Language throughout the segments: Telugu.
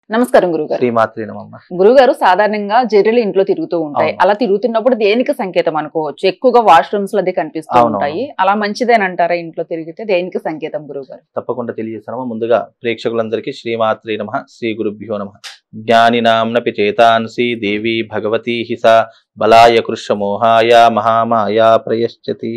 నమస్కారం గురుగారు శ్రీమాత్రి నమమ్మ గురుగారు సాధారణంగా జర్రెలు ఇంట్లో తిరుగుతూ ఉంటాయి అవును. అలా తిరుగుతున్నప్పుడు దేనికి సంకేతం అనుకోవచ్చు ఎక్కువగా వాష్రూమ్స్ లో అది కనిపిస్తూ అవును, ఉంటాయి అలా మంచిదేనంటారా ఇంట్లో తిరిగితే దేనికి సంకేతం గురుగారు తప్పకుండా తెలియజేస్తానమ్మా ముందుగా ప్రేక్షకులందరికీ శ్రీమాత్రి నమ శ్రీ గురుభ్యో నమ జ్ఞానినాంనపి చేతాంసి దేవి భగవతి హిస బలాయ కృష్ణమోహాయ మహామాయా ప్రయశ్చతి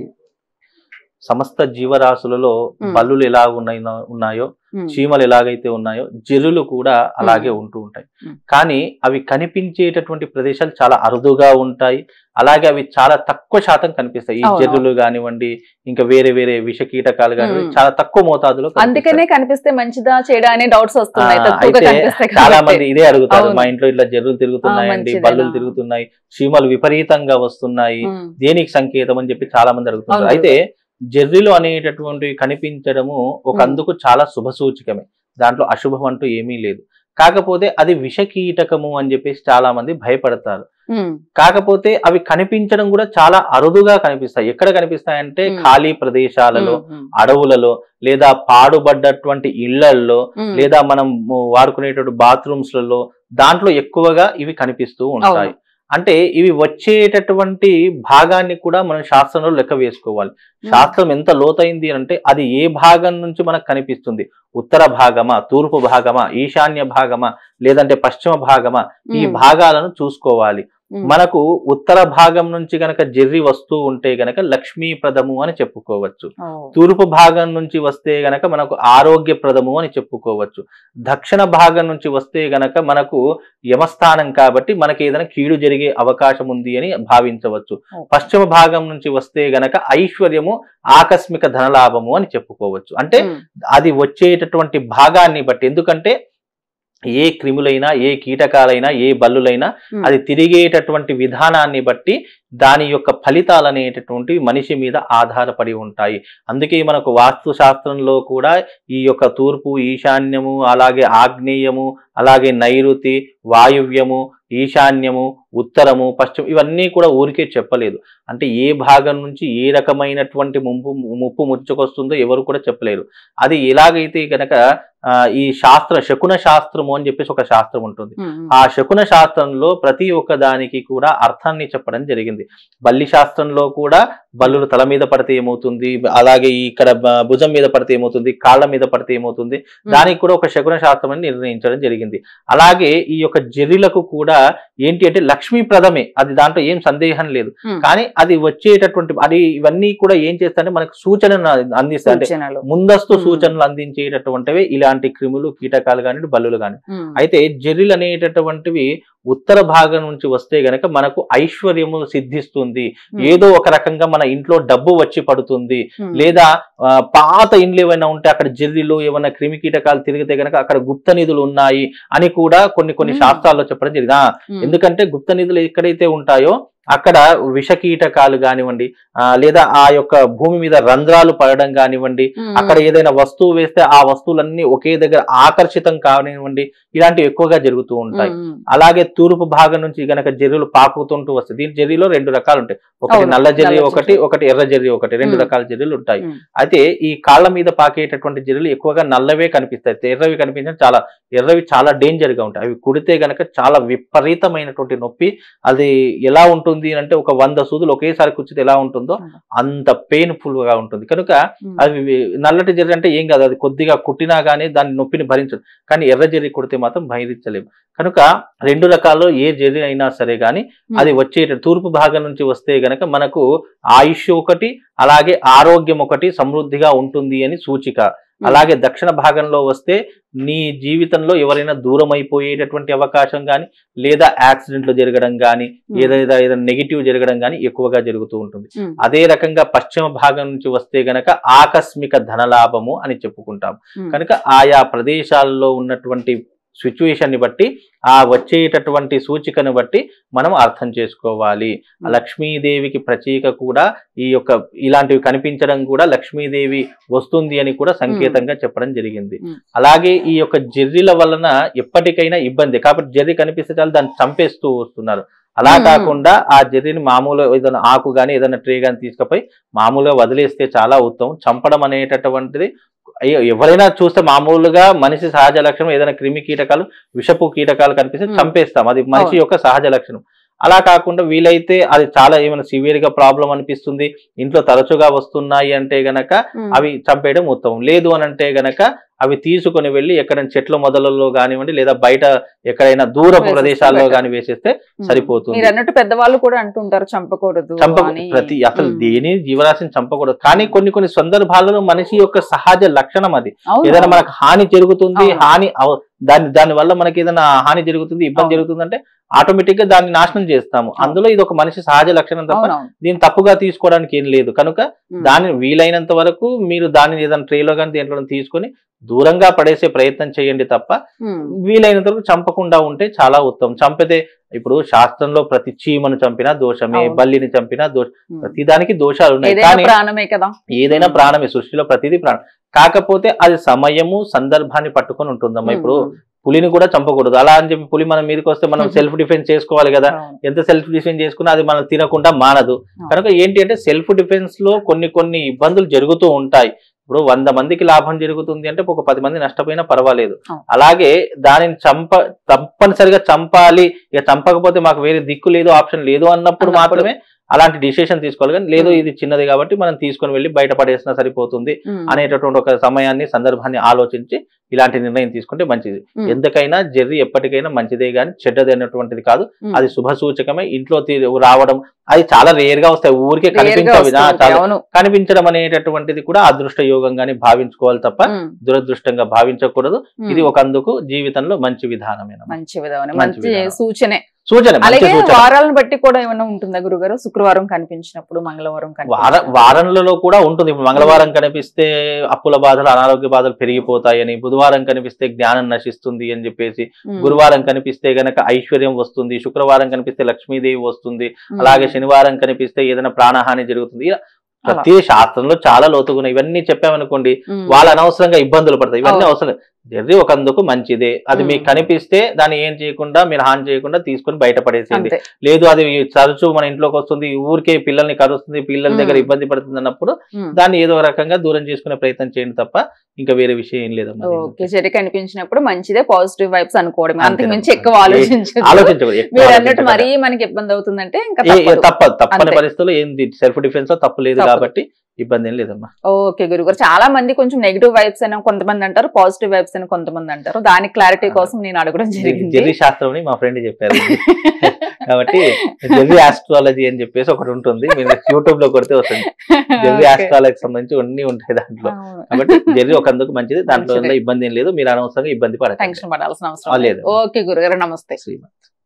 సమస్త జీవరాశులలో మ్మ్. బల్లులు ఎలా ఉన్నాయి ఉన్నాయో ఉమ్, చీమలు ఎలాగైతే ఉన్నాయో జెర్రులు కూడా అలాగే ఉంటూ ఉంటాయి మ్మ్. కానీ అవి కనిపించేటటువంటి ప్రదేశాలు చాలా అరుదుగా ఉంటాయి అలాగే అవి చాలా తక్కువ శాతం కనిపిస్తాయి ఈ అవును. జెర్రులు కానివ్వండి ఇంకా వేరే వేరే విష కీటకాలు కానివ్వండి మ్మ్. చాలా తక్కువ మోతాదులో కనిపిస్తాయి. అందుకనే కనిపిస్తే మంచిదా చేయడా అనే డౌట్స్ వస్తున్నాయి ఆ, తక్కువగా అయితే కనిపిస్తే చాలా కాబట్టి. మంది ఇదే అడుగుతారు అవును. మా ఇంట్లో ఇట్లా జర్రులు తిరుగుతున్నాయండి మంచిదేనా? బల్లులు తిరుగుతున్నాయి చీమలు విపరీతంగా వస్తున్నాయి ఉమ్, దేనికి సంకేతం అని చెప్పి చాలా మంది అడుగుతున్నారు అవును. అయితే జెర్రీలు అనేటటువంటివి కనిపించడము ఒక మ్మ్. అందుకు చాలా శుభ సూచకమే దాంట్లో అశుభం అంటూ ఏమీ లేదు కాకపోతే అది విష కీటకము అని చెప్పేసి చాలా మంది భయపడతారు ఉమ్, కాకపోతే అవి కనిపించడం కూడా చాలా అరుదుగా కనిపిస్తాయి ఎక్కడ కనిపిస్తాయంటే మ్మ్. ఖాళీ ప్రదేశాలలో ఉమ్, ఉమ్, అడవులలో లేదా పాడుబడ్డటువంటి ఇళ్లల్లో ఉమ్, లేదా మనం వాడుకునేటువంటి బాత్రూమ్స్ లలో దాంట్లో ఎక్కువగా ఇవి కనిపిస్తూ ఉంటాయి అంటే ఇవి వచ్చేటటువంటి భాగాన్ని కూడా మనం శాస్త్రంలో లెక్క వేసుకోవాలి శాస్త్రం ఎంత లోతైంది అంటే అది ఏ భాగం నుంచి మనకు కనిపిస్తుంది ఉత్తర భాగమా తూర్పు భాగమా ఈశాన్య భాగమా లేదంటే పశ్చిమ భాగమా ఈ ఉమ్, భాగాలను చూసుకోవాలి ఉమ్, మనకు ఉత్తర భాగం నుంచి గనక జెర్రి వస్తూ ఉంటే గనక లక్ష్మీప్రదము అని చెప్పుకోవచ్చు ఓ, తూర్పు భాగం నుంచి వస్తే గనక మనకు ఆరోగ్యప్రదము అని చెప్పుకోవచ్చు దక్షిణ భాగం నుంచి వస్తే గనక మనకు యమస్థానం కాబట్టి మనకి ఏదైనా కీడు జరిగే అవకాశం ఉంది అని భావించవచ్చు ఓకే. పశ్చిమ భాగం నుంచి వస్తే గనక ఐశ్వర్యము ఆకస్మిక ధనలాభము అని చెప్పుకోవచ్చు అంటే ఉమ్, అది వచ్చేటటువంటి భాగాన్ని బట్టి ఎందుకంటే ఏ క్రిములైనా ఏ కీటకాలైనా ఏ బల్లులైనా ఉమ్, అది తిరిగేటటువంటి విధానాన్ని బట్టి దాని యొక్క ఫలితాలు అనేటటువంటివి మనిషి మీద ఆధారపడి ఉంటాయి అందుకే మనకు వాస్తు శాస్త్రంలో కూడా ఈ యొక్క తూర్పు ఈశాన్యము అలాగే ఆగ్నేయము అలాగే నైరుతి వాయువ్యము ఈశాన్యము ఉత్తరము పశ్చిమ ఇవన్నీ కూడా ఊరికే చెప్పలేదు అంటే ఏ భాగం నుంచి ఏ రకమైనటువంటి ముంపు ముప్పు ముచ్చుకొస్తుందో ఎవరు కూడా చెప్పలేరు అది ఎలాగైతే గనక ఆ, ఈ శాస్త్ర శకున శాస్త్రము అని చెప్పేసి ఒక శాస్త్రం ఉంటుంది ఉమ్, ఉమ్, ఆ శకున శాస్త్రంలో ప్రతి ఒక్క దానికి కూడా అర్థాన్ని చెప్పడం జరిగింది బల్లి శాస్త్రంలో కూడా బల్లులు తల మీద పడితే ఏమవుతుంది అలాగే ఇక్కడ బ- భుజం మీద పడితే ఏమవుతుంది కాళ్ళ మీద పడితే ఏమవుతుంది ఉమ్, దానికి కూడా ఒక శకున శాస్త్రం అని నిర్ణయించడం జరిగింది అలాగే ఈ యొక్క జర్రిలకు కూడా ఏంటి అంటే లక్ష్మీప్రదమే అది దాంట్లో ఏం సందేహం లేదు ఉమ్, కానీ అది వచ్చేటటువంటి అది ఇవన్నీ కూడా ఏం చేస్తాయంటే మనకు సూచనను అందిస్తాయి అంటే సూచనలు ముందస్తు ఉమ్. సూచనలు అందించేటటువంటివి ఇలాంటి క్రిములు కీటకాలు కానీ బల్లులు కానీ ఉమ్, అయితే జెర్రీలు అనేటటువంటివి ఉత్తర భాగం నుంచి వస్తే గనక మనకు ఐశ్వర్యము సిద్ధిస్తుంది ఉమ్, ఏదో ఒక రకంగా మన ఇంట్లో డబ్బు వచ్చి పడుతుంది ఉమ్, లేదా ఆ, పాత ఇండ్లు ఏమైనా ఉంటే అక్కడ జెర్రీలు ఏమైనా క్రిమి కీటకాలు తిరిగితే గనక అక్కడ గుప్త నిధులు ఉన్నాయి అని కూడా కొన్ని కొన్ని ఉమ్. శాస్త్రాల్లో చెప్పడం జరిగింది ఆ, ఉమ్, ఎందుకంటే గుప్త నిధులు ఎక్కడైతే ఉంటాయో అక్కడ విష కీటకాలు కానివ్వండి ఆ, లేదా ఆ యొక్క భూమి మీద రంధ్రాలు పడడం కానివ్వండి ఉమ్, అక్కడ ఏదైనా వస్తువు వేస్తే ఆ వస్తువులన్నీ ఒకే దగ్గర ఆకర్షితం కానివ్వండి ఇలాంటివి ఎక్కువగా జరుగుతూ ఉంటాయి ఉమ్, ఉమ్, అలాగే తూర్పు భాగం నుంచి గనక జెర్రీలు పాకుతుంటూ వస్తాయి దీని జెర్రీలో రెండు రకాలు ఉంటాయి ఒకటి అవును, నల్ల జెర్రీ నల్ల ఒకటి జెర్రీ. ఒకటి ఎర్ర జెర్రీ ఒకటి రెండు మ్మ్. రకాల జెర్రీలు ఉంటాయి ఉమ్, అయితే ఈ కాళ్ళ మీద పాకేటటువంటి జెర్రీలు ఎక్కువగా నల్లవే కనిపిస్తాయి ఎర్రవి కనిపించడం చాలా ఎర్రవి చాలా డేంజర్ గా ఉంటాయి అవి కుడితే గనక చాలా విపరీతమైనటువంటి నొప్పి అది ఎలా ఉంటుంది అంటే ఒక వంద సూదులు ఒకేసారి కూర్చుంటే ఎలా ఉంటుందో అంత పెయిన్ఫుల్ గా ఉంటుంది కనుక ఉమ్, అవి నల్లటి జెర్రీ అంటే ఏం కాదు అది కొద్దిగా కుట్టినా కానీ దాని నొప్పిని భరించదు కానీ ఎర్ర జెర్రీ కుడితే మాత్రం భరించలేము కనుక రెండు రకాల్లో ఏ జెర్రీ అయినా సరే కానీ ఉమ్, అది వచ్చేట తూర్పు భాగం నుంచి వస్తే గనక మనకు ఆయుష్ ఒకటి అలాగే ఆరోగ్యం ఒకటి సమృద్ధిగా ఉంటుంది అని సూచిక ఉమ్, అలాగే దక్షిణ భాగంలో వస్తే నీ జీవితంలో ఎవరైనా దూరం అయిపోయేటటువంటి అవకాశం కానీ లేదా యాక్సిడెంట్లు జరగడం కానీ ఉమ్, ఏదైనా ఏదైనా నెగిటివ్ జరగడం కానీ ఎక్కువగా జరుగుతూ ఉంటుంది ఉమ్, అదే రకంగా పశ్చిమ భాగం నుంచి వస్తే గనక ఆకస్మిక ధనలాభము అని చెప్పుకుంటాం ఉమ్, కనుక ఆయా ప్రదేశాల్లో ఉన్నటువంటి సిచ్యువేషన్ ని బట్టి ఆ వచ్చేటటువంటి సూచికను బట్టి మనం అర్థం చేసుకోవాలి ఆ లక్ష్మీదేవికి ప్రతీక కూడా ఈ యొక్క ఇలాంటివి కనిపించడం కూడా లక్ష్మీదేవి వస్తుంది అని కూడా సంకేతంగా చెప్పడం జరిగింది మ్మ్. అలాగే ఈ యొక్క జెర్రీల వలన ఎప్పటికైనా ఇబ్బంది కాబట్టి జెర్రీ కనిపిస్తే చాలు దాన్ని చంపేస్తూ వస్తున్నారు అలా మ్మ్. కాకుండా ఆ జెర్రీని మామూలు ఏదైనా ఆకు కానీ ఏదైనా ట్రే కానీ తీసుకుపోయి మామూలుగా వదిలేస్తే చాలా ఉత్తమం చంపడం అనేటటువంటిది అయ్యో ఎవరైనా చూస్తే మామూలుగా మనిషి సహజ లక్షణం ఏదైనా క్రిమి కీటకాలు విషపు కీటకాలు కనిపిస్తే Hmm. చంపేస్తాం అది మనిషి అవును. యొక్క సహజ లక్షణం అలా కాకుండా వీలైతే అది చాలా ఏమైనా సివియర్ గా ప్రాబ్లం అనిపిస్తుంది ఇంట్లో తరచుగా వస్తున్నాయి అంటే గనక ఉమ్. అవి చంపేయడం ఉత్తమం లేదు అని అంటే గనక అవి తీసుకొని వెళ్ళి ఎక్కడైనా చెట్ల మొదలలో కానివ్వండి లేదా బయట ఎక్కడైనా దూరపు వేసేస్తే ప్రదేశాల్లో better. కానీ వేసేస్తే ఉమ్. సరిపోతుంది మీరు అన్నట్టు పెద్దవాళ్ళు కూడా అంటుంటారు చంపకూడదు చంప అని ప్రతి అసలు ఉమ్. దేని జీవరాశిని చంపకూడదు కానీ కొన్ని కొన్ని సందర్భాలలో మనిషి యొక్క సహజ లక్షణం అది అవును. ఏదైనా మనకు హాని జరుగుతుంది అవును. హాని అవ- దాని దాని వల్ల మనకి ఏదైనా హాని జరుగుతుంది ఇబ్బంది అవును. జరుగుతుంది అంటే ఆటోమేటిక్ గా దాన్ని నాశనం చేస్తాము అందులో ఇది ఒక మనిషి సహజ లక్షణం తప్ప అవునవును. దీన్ని తప్పుగా తీసుకోవడానికి ఏం లేదు కనుక ఉమ్. దాన్ని వీలైనంత వరకు మీరు దానిని ఏదైనా ట్రేలో కానీ దేంట్లో కానీ తీసుకొని దూరంగా పడేసే ప్రయత్నం చేయండి తప్ప ఉమ్. వీలైనంత వరకు చంపకుండా ఉంటే చాలా ఉత్తమం చంపితే ఇప్పుడు శాస్త్రంలో ప్రతి చీమను చంపినా దోషమే అవును. బల్లిని చంపినా దోషం ఉమ్. ప్రతి దానికి దోషాలు ఉన్నాయి ఏదైనా కానీ ప్రాణమే కదా ఏదైనా ప్రాణమే సృష్టిలో ప్రతిదీ ప్రాణం కాకపోతే అది సమయము సందర్భాన్ని పట్టుకొని ఉంటుందమ్మా ఇప్పుడు ఉమ్. పులిని కూడా చంపకూడదు అలా అని చెప్పి పులి మన మీదకి వస్తే మనం Mhm. సెల్ఫ్ డిఫెన్స్ చేసుకోవాలి కదా అవును. ఎంత సెల్ఫ్ డిఫెన్స్ చేసుకున్నా అది మనం తినకుండా మానదు కనుక ఏంటి అంటే సెల్ఫ్ డిఫెన్స్ లో కొన్ని కొన్ని ఇబ్బందులు జరుగుతూ ఉంటాయి ఇప్పుడు వంద మందికి లాభం జరుగుతుంది అంటే ఒక పది మంది నష్టపోయినా పర్వాలేదు అవును. అలాగే దానిని చంప తప్పనిసరిగా చంపాలి ఇక చంపకపోతే మాకు వేరే దిక్కు లేదు ఆప్షన్ లేదు అన్నప్పుడు అన్నప్పుడు. మాత్రమే అలాంటి డిసిషన్ తీసుకోవాలి కానీ లేదు ఉమ్. ఇది చిన్నది కాబట్టి మనం తీసుకొని వెళ్ళి బయట పడేసినా సరిపోతుంది ఉమ్. అనేటటువంటి ఒక సమయాన్ని సందర్భాన్ని ఆలోచించి ఇలాంటి నిర్ణయం తీసుకుంటే మంచిది ఉమ్. ఎందుకైనా జెర్రీ ఎప్పటికైనా మంచిదే కానీ చెడ్డది అనేటువంటిది కాదు ఉమ్. అది శుభ సూచకమే ఇంట్లో తీ- రావడం అది చాలా రేర్ గా వస్తాయి ఊరికే Rare గా కనిపించవి వస్తూ ఆ, ఉంటాయి. చాలా అవును కనిపించడం అనేటటువంటిది కూడా అదృష్ట యోగంగానే భావించుకోవాలి తప్ప ఉమ్. దురదృష్టంగా భావించకూడదు ఉమ్. ఇది ఒక అందుకు జీవితంలో మంచి విధానమైన మంచి విధానం మంచి మంచి విధానం. సూచనే సూచన మంచి అలాగే సూచన వారాలను బట్టి కూడా ఏమైనా ఉంటుందా గురుగారు శుక్రవారం కనిపించినప్పుడు మంగళవారం వార కనిపించినప్పుడు? వారంలలో కూడా ఉంటుంది ఇప్పుడు మంగళవారం కనిపిస్తే అప్పుల బాధలు అనారోగ్య బాధలు పెరిగిపోతాయని బుధవారం కనిపిస్తే జ్ఞానం నశిస్తుంది అని చెప్పేసి ఉమ్. గురువారం కనిపిస్తే గనక ఐశ్వర్యం వస్తుంది శుక్రవారం కనిపిస్తే లక్ష్మీదేవి వస్తుంది ఉమ్. అలాగే శనివారం కనిపిస్తే ఏదైనా ప్రాణహాని జరుగుతుంది ఇలా ప్రతి శాస్త్రంలో చాలా లోతుగా ఇవన్నీ చెప్పామనుకోండి ఉమ్. వాళ్ళు అనవసరంగా ఇబ్బందులు పడతాయి ఇవన్నీ అవును. అవసరం జర్రీ ఒకందుకు మంచిదే అది మీకు ఉమ్. కనిపిస్తే దాన్ని ఏం చేయకుండా మీరు హాని చేయకుండా తీసుకొని బయటపడేసేయండి అంతే లేదు అది తరచూ మన ఇంట్లోకి వస్తుంది ఊరికే పిల్లల్ని కరుస్తుంది పిల్లల దగ్గర ఉమ్. ఇబ్బంది పడుతుంది అన్నప్పుడు ఉమ్. దాన్ని ఏదో ఒక రకంగా దూరం చేసుకునే ప్రయత్నం చేయండి తప్ప ఇంకా వేరే విషయం ఏం లేదమ్మా ఓకే చెరి కనిపించినప్పుడు మంచిదే పాజిటివ్ వైబ్స్ అనుకోవడం అంతకు అంతేనమ్మా. మించి ఎక్కువ ఆలోచించదు ఆలోచించకూడదు ఎక్కువ మీరు అన్నట్టు ఆలోచించకూడదు. మరీ మనకి ఇబ్బంది అవుతుందంటే ఇంకా ఏ- ఏ తప్పదు. తప్పదు తప్పని అంతే. పరిస్థితుల్లో ఏంది సెల్ఫ్ డిఫెన్స్ లో తప్పు లేదు తప్పదు. కాబట్టి ఇబ్బంది ఏం లేదమ్మా ఓకే గురుగారు చాలా మంది కొంచెం నెగిటివ్ వైబ్స్ అని కొంతమంది అంటారు పాజిటివ్ వైబ్స్ అని కొంతమంది అంటారు దాని క్లారిటీ ఆ. కోసం నేను అడగడం జరిగింది జెర్రీ శాస్త్రం అని మా ఫ్రెండ్ చెప్పారు కాబట్టి జెర్రీ ఆస్ట్రాలజీ అని చెప్పేసి ఒకటి ఉంటుంది మీరు యూట్యూబ్ లో కొడితే వస్తుంది జెర్రీ Okay. ఆస్ట్రాలజీ సంబంధించి అన్ని ఉంటాయి దాంట్లో అవును. కాబట్టి జెర్రీ ఒకందుకు మంచిది దాంట్లో మంచిదే. ఇబ్బంది ఏం లేదు మీరు అనవసరంగా ఇబ్బంది పడకండి టెన్షన్ పడాల్సిన ఆ, అవసరం లేదు. లేదు ఓకే గురుగారు నమస్తే శ్రీమతి